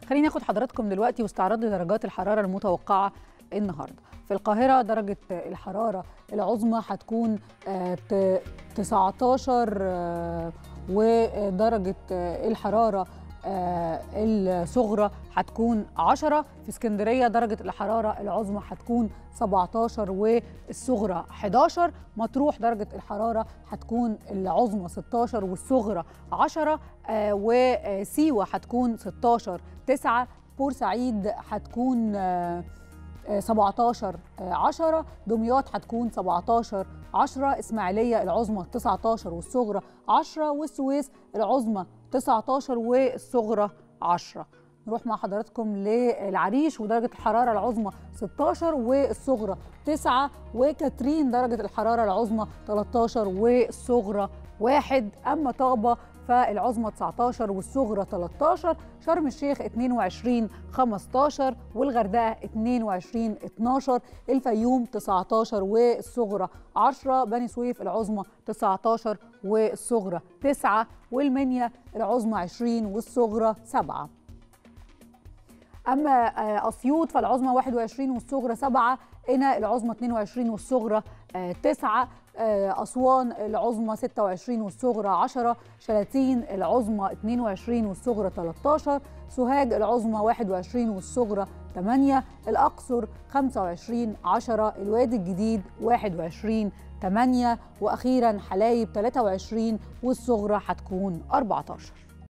خليني اخد حضراتكم دلوقتي واستعراض لدرجات الحراره المتوقعه النهارده في القاهره درجه الحراره العظمى هتكون آه، ت- 19 آه، ودرجه آه، الحراره آه، الصغرى هتكون 10 في اسكندريه درجه الحراره العظمى هتكون 17 والصغرى 11 مطروح درجه الحراره هتكون العظمى 16 والصغرى 10 آه، وسيوه هتكون 16 9 بورسعيد هتكون آه، آه، 17 آه، 10 دمياط هتكون 17 10 اسماعيليه العظمى 19 والصغرى 10 والسويس العظمى 19 والصغرى 10 نروح مع حضراتكم للعريش ودرجة الحرارة العظمى 16 والصغرى 9 وكاترين درجة الحرارة العظمى 13 والصغرى 1 أما طابة فالعظمى 19 والصغرى 13 شرم الشيخ 22 15 والغردقة 22 12 الفيوم 19 والصغرى 10 بني سويف العظمى 19 والصغرى 9 والمنيا العظمى 20 والصغرى 7 اما آه، اسيوط فالعظمى 21 والصغرى 7 قنا العظمى 22 والصغرى 9 اسوان العظمى 26 والصغرى 10 شلاتين العظمى 22 والصغرى 13 سوهاج العظمى 21 والصغرى 8 الاقصر 25 10 الوادي الجديد 21 8 واخيرا حلايب 23 والصغرى هتكون 14